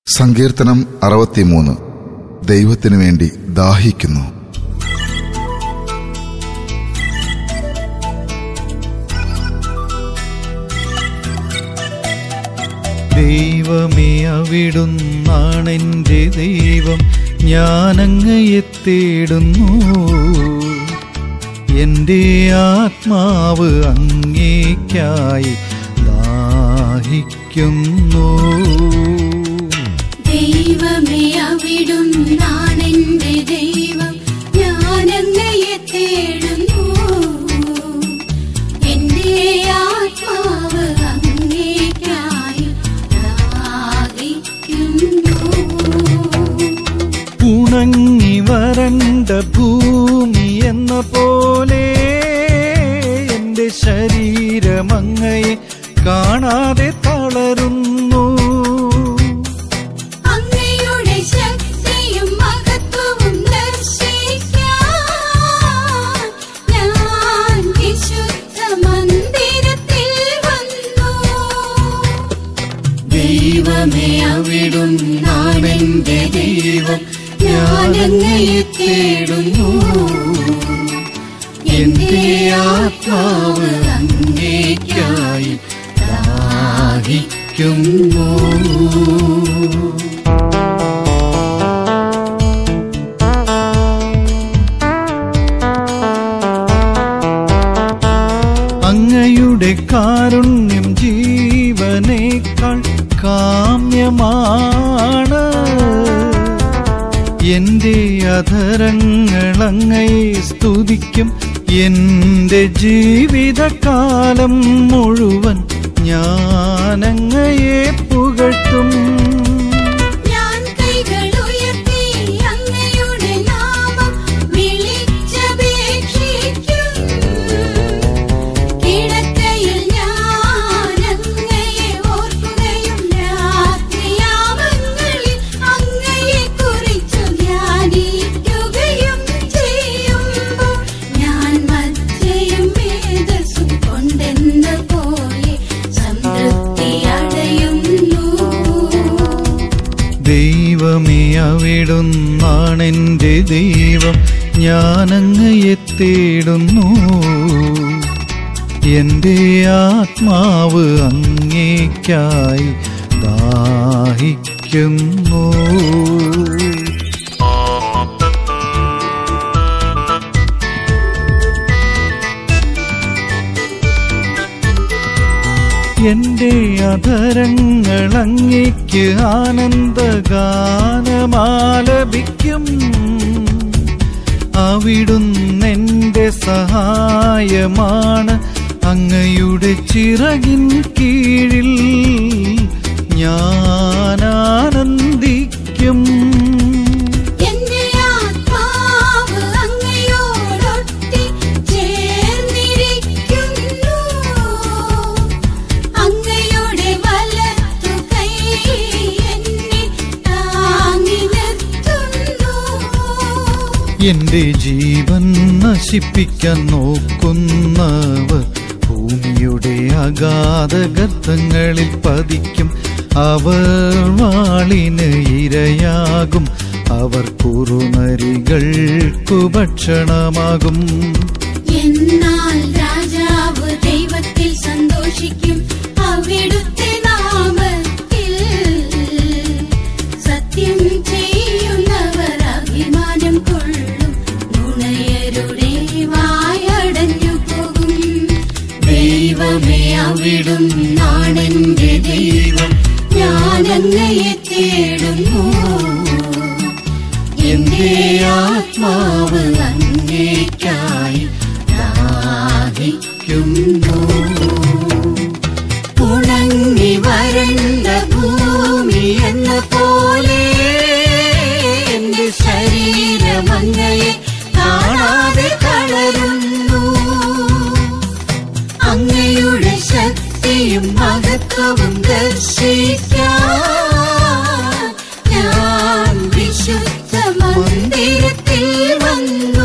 സങ്കീർത്തനം അറുപത്തിമൂന്ന് ദൈവത്തിനു വേണ്ടി ദാഹിക്കുന്നു ദൈവമേ അവിടുന്നാണെൻ്റെ ദൈവം ഞാനങ്ങയെ തേടുന്നു എൻ്റെ ആത്മാവ് അങ്ങേക്കായി ദാഹിക്കുന്നു ദൈവമേ അവിടുന്നാണെന്റെ ദൈവം ഞാനങ്ങയെ തേടുന്നു എന്റെ ആത്മാവ് അങ്ങേക്കായി ദാഹിക്കുന്നു ഉണങ്ങി വരണ്ട ഭൂമി എന്ന പോലെ എൻ്റെ ശരീരമങ്ങയെ കാണാതെ തളരുന്നു അങ്ങയുടെ ശക്തിയും മഹത്വവും ദർശിക്കാൻ ഞാൻ വിശുദ്ധ മന്ദിരത്തിൽ വന്നു ദൈവമേ അവിടുന്നാണെന്റെ ദൈവം ഞാനങ്ങയെ തേടുന്നു എന്റെ ആത്മാവ് അങ്ങേക്കായി ദാഹിക്കുന്നു അങ്ങയുടെ കാരുണ്യം ജീവനേക്കാൾ കാമ്യമാണ് എന്റെ അധരങ്ങൾ അങ്ങയെ സ്തുതിക്കും എന്റെ ജീവിതകാലം മുഴുവൻ ഞാനങ്ങയെ പുകഴ്ത്തും ഞാൻ കൈകൾ ഉയർത്തി അങ്ങയുടെ നാമം വിളിച്ചപേക്ഷിക്കും കിടക്കയിൽ ഞാൻ അങ്ങയെ ഓർക്കുകയും രാത്രിയാമങ്ങളിൽ അങ്ങയെ കുറിച്ചു ധ്യാനിക്കുകയും ചെയ്യുമ്പോൾ ഞാൻ മധ്യയും മേധസ്സും കൊണ്ടെന്ന പോലെ സംതൃപ്തി അടയുന്നു ദൈവമേ അവിടുന്നാണെൻ്റെ ദൈവം ഞാനങ്ങയെ തേടുന്നു എൻ്റെ ആത്മാവ് അങ്ങേക്കായി ദാഹിക്കുന്നു എന്റെ അധരങ്ങൾ അങ്ങേക്ക് ആനന്ദഗാനമാലപിക്കും അവിടുന്നെന്റെ സഹായമാണ് അങ്ങയുടെ ചിറകിൻ കീഴിൽ ഞാൻ ആനന്ദിക്കും എന്റെ ആത്മാവ് അങ്ങയോടൊട്ടി ചേർന്നിരിക്കുന്നു അങ്ങയുടെ വലത്തു കൈ എന്നെ താങ്ങി നിർത്തുന്നു എന്റെ ജീവൻ നശിപ്പിക്കാൻ നോക്കുന്നവർ ഭൂമിയുടെ അഗാധ ഗർത്തങ്ങളിൽ പതിക്കും അവർ വാളിന് ഇരയാകും അവർ കുറുനരികൾക്കു ഭക്ഷണമാകും എന്നാൽ രാജാവ് ദൈവത്തിൽ സന്തോഷിക്കും അവിടുത്തെ നാമത്തിൽ സത്യം ചെയ്യുന്നവർ അഭിമാനം കൊള്ളും നുണയരുടെ വായടഞ്ഞു പോകും ദൈവമേ അവിടും നാണെന്റെ ദൈവം ഞാനങ്ങയെ തേടുന്നു എന്റെ ആത്മാവ് അങ്ങേക്കായി ദാഹിക്കുന്നു ഉണങ്ങി വരണ്ട ഭൂമി എന്ന പോലെ എന്റെ ശരീരമങ്ങയെ കാണാതെ കളരുന്നു അങ്ങയുടെ ശക്തിയും മഹത്വവും ദർശിക്കാൻ ഞാൻ വിശുദ്ധ മന്ദിരത്തിൽ വന്നു